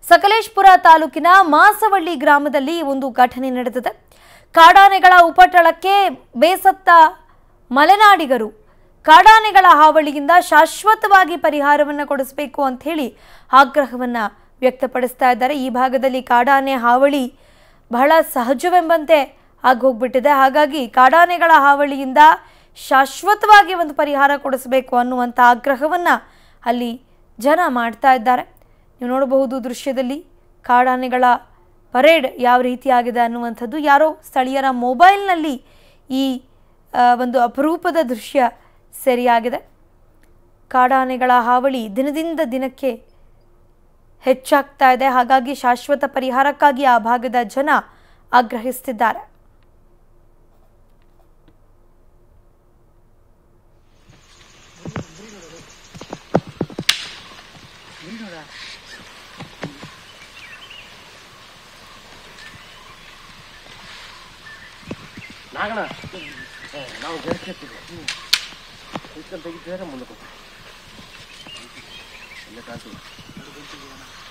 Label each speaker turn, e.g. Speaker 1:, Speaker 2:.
Speaker 1: ಸಕಲೇಶ್ಪುರ ತಾಲೂಕಿನ ಮಾಸವಳ್ಳಿ ಗ್ರಾಮದಲ್ಲಿ ಒಂದು ಘಟನೆ ನಡೆದಿದೆ ಕಾಡಾನೆಗಳ ಉಪಟಳಕ್ಕೆ ಬೇಸತ್ತ ಮಲೆನಾಡಿಗರು ಕಾಡಾನೆಗಳ ಹಾವಳಿಯಿಂದ ಶಾಶ್ವತವಾಗಿ ಪರಿಹಾರವನ್ನು ಕೊಡಿಸಬೇಕು ಅಂತ ಹೇಳಿ ಆಗ್ರಹವನ್ನ ವ್ಯಕ್ತಪಡಿಸ್ತಾ ಇದ್ದಾರೆ ಈ ಭಾಗದಲ್ಲಿ ಕಾಡಾನೆ ಹಾವಳಿ ಬಹಳ ಸಹಜವೆಂಬಂತೆ ಆಗೋಗ್ಬಿಟ್ಟಿದೆ ಹಾಗಾಗಿ ಕಾಡಾನೆಗಳ ಹಾವಳಿಯಿಂದ ಶಾಶ್ವತವಾಗಿ ಒಂದು ಪರಿಹಾರ ಕೊಡಿಸಬೇಕು ಅನ್ನುವಂಥ ಆಗ್ರಹವನ್ನ ಅಲ್ಲಿ ಜನ ಮಾಡ್ತಾ ಇದ್ದಾರೆ ನೀವು ನೋಡಬಹುದು ದೃಶ್ಯದಲ್ಲಿ ಕಾಡಾನೆಗಳ ಪರೇಡ್ ಯಾವ ರೀತಿಯಾಗಿದೆ ಅನ್ನುವಂಥದ್ದು ಯಾರೋ ಸ್ಥಳೀಯರ ಮೊಬೈಲ್ನಲ್ಲಿ ಈ ಆ, ಒಂದು ಅಪರೂಪದ ದೃಶ್ಯ ಸೆರೆಯಾಗಿದೆ ಕಾಡಾನೆಗಳ ಹಾವಳಿ ದಿನದಿಂದ ದಿನಕ್ಕೆ ಹೆಚ್ಚಾಗ್ತಾ ಇದೆ ಹಾಗಾಗಿ ಶಾಶ್ವತ ಪರಿಹಾರಕ್ಕಾಗಿ ಆ ಭಾಗದ ಜನ ಆಗ್ರಹಿಸುತ್ತಿದ್ದಾರೆ
Speaker 2: ನಾಗಣ ನಾವು ಜರ್ಕಿರ್ತೀವಿ ಇದನ್ನು ತೆಗಿತಿದ್ರೆ ಮುಂದಕ್ಕೆ ಹೋಗ್ತೀವಿ. ಇಲ್ಲೇ ಕಾಣ್ತೀವಿ